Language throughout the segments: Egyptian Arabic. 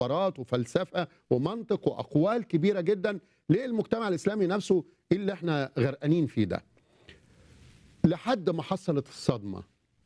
حوارات وفلسفه ومنطق واقوال كبيره جدا للمجتمع الاسلامي نفسه اللي احنا غرقانين فيه ده لحد ما حصلت الصدمه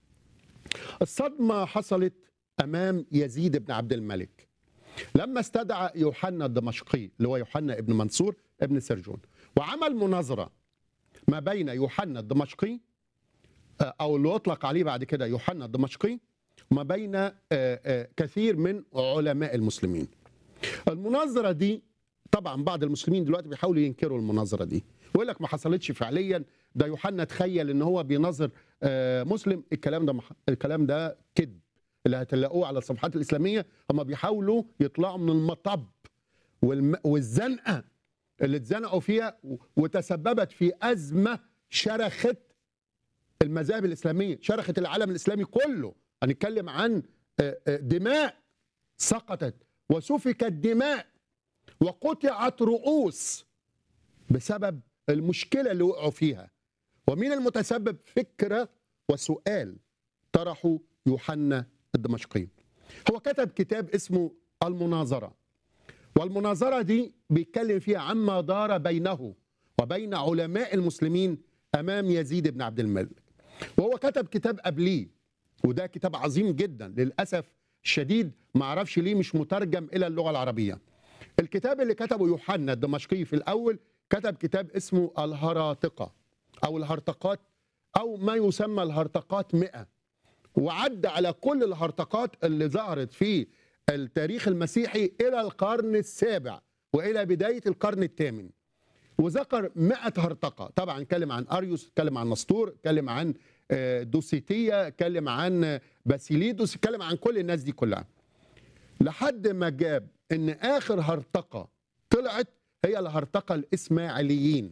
الصدمه حصلت امام يزيد بن عبد الملك لما استدعى يوحنا الدمشقي اللي هو يوحنا ابن منصور ابن سرجون وعمل مناظره ما بين يوحنا الدمشقي آه، او اللي يطلق عليه بعد كده يوحنا الدمشقي وما بين آه، آه، كثير من علماء المسلمين المناظره دي طبعا بعض المسلمين دلوقتي بيحاولوا ينكروا المناظره دي ويقول لك ما حصلتش فعليا ده يوحنا تخيل ان هو بيناظر آه، مسلم الكلام ده مح... الكلام ده كذب اللي هتلاقوه على الصفحات الاسلاميه هم بيحاولوا يطلعوا من المطب والم... والزنقه اللي اتزنقوا فيها و- وتسببت في ازمه شرخت المذاهب الاسلاميه شرخت العالم الاسلامي كله هنتكلم عن آه، آه، دماء سقطت وسفكت دماء وقطعت رؤوس بسبب المشكله اللي وقعوا فيها ومين المتسبب فكره وسؤال طرحه يوحنا الدمشقي هو كتب كتاب اسمه المناظره والمناظره دي بيتكلم فيها عما دار بينه وبين علماء المسلمين امام يزيد بن عبد الملك وهو كتب كتاب قبليه وده كتاب عظيم جدا للاسف الشديد ما اعرفش ليه مش مترجم الى اللغه العربيه الكتاب اللي كتبه يوحنا الدمشقي في الاول كتب كتاب اسمه الهراطقه او الهرطقات او ما يسمى الهرطقات 100 وعد على كل الهرطقات اللي ظهرت في التاريخ المسيحي الى القرن السابع والى بدايه القرن الثامن وذكر 100 هرطقه طبعا اتكلم عن اريوس اتكلم عن نسطور اتكلم عن آه، دوسيتيه اتكلم عن آه، باسيليدوس اتكلم عن كل الناس دي كلها لحد ما جاب ان اخر هرطقه طلعت هي الهرطقه الاسماعيليين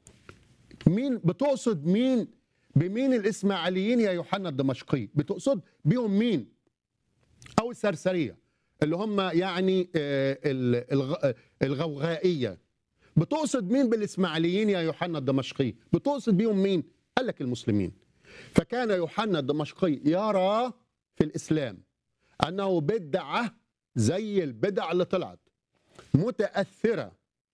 مين بتقصد مين بمين الاسماعيليين يا يوحنا الدمشقي بتقصد بيهم مين او السرسريه اللي هم يعني آه، ال- الغ- الغوغائيه بتقصد مين بالاسماعيليين يا يوحنا الدمشقي بتقصد بيهم مين قال لك المسلمين فكان يوحنا الدمشقي يرى في الاسلام انه بدعه زي البدع اللي طلعت متاثره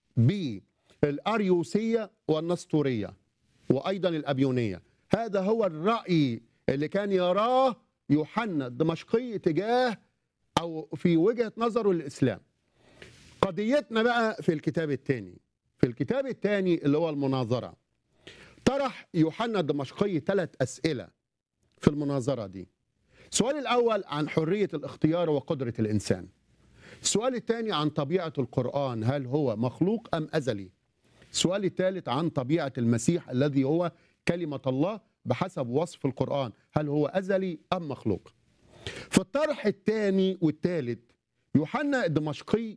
بالاريوسيه والنسطوريه وايضا الابيونيه هذا هو الراي اللي كان يراه يوحنا الدمشقي تجاه او في وجهه نظره للاسلام قضيتنا بقى في الكتاب الثاني في الكتاب الثاني اللي هو المناظره طرح يوحنا الدمشقي ثلاث اسئله في المناظره دي السؤال الاول عن حريه الاختيار وقدره الانسان السؤال الثاني عن طبيعه القران هل هو مخلوق ام ازلي السؤال الثالث عن طبيعه المسيح الذي هو كلمه الله بحسب وصف القران هل هو ازلي ام مخلوق في الطرح الثاني والثالث يوحنا الدمشقي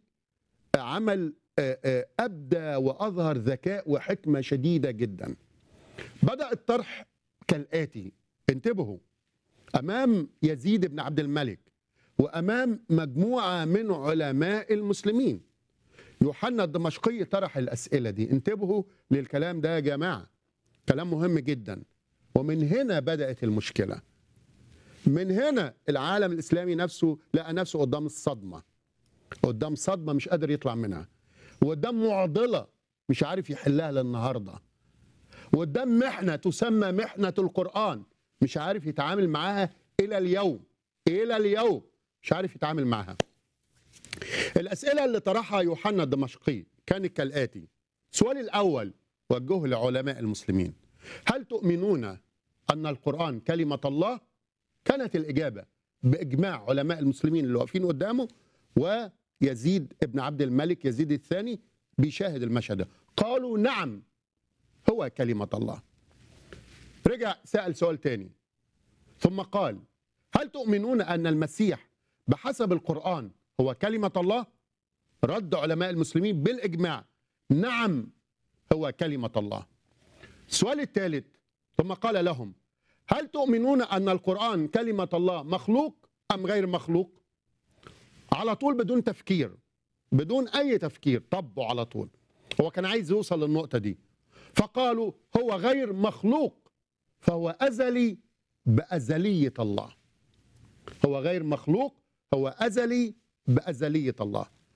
عمل آه، آه، ابدى واظهر ذكاء وحكمه شديده جدا بدا الطرح كالاتي انتبهوا امام يزيد بن عبد الملك وامام مجموعه من علماء المسلمين يوحنا الدمشقي طرح الاسئله دي انتبهوا للكلام ده يا جماعه كلام مهم جدا ومن هنا بدات المشكله من هنا العالم الاسلامي نفسه لقى نفسه قدام الصدمه قدام صدمه مش قادر يطلع منها وقدام معضله مش عارف يحلها للنهارده وقدام محنه تسمى محنه القران مش عارف يتعامل معاها الى اليوم الى اليوم مش عارف يتعامل معاها الاسئله اللي طرحها يوحنا الدمشقي كانت كالاتي السؤال الاول وجهه لعلماء المسلمين هل تؤمنون ان القران كلمه الله كانت الاجابه باجماع علماء المسلمين اللي واقفين قدامه ويزيد ابن عبد الملك يزيد الثاني بيشاهد المشهد ده قالوا نعم هو كلمه الله رجع سأل سؤال تاني ثم قال هل تؤمنون أن المسيح بحسب القرآن هو كلمة الله رد علماء المسلمين بالإجماع نعم هو كلمة الله السؤال الثالث ثم قال لهم هل تؤمنون أن القرآن كلمة الله مخلوق أم غير مخلوق على طول بدون تفكير بدون أي تفكير طبوا على طول هو كان عايز يوصل للنقطة دي فقالوا هو غير مخلوق فهو أزلي بأزلية الله هو غير مخلوق هو أزلي بأزلية الله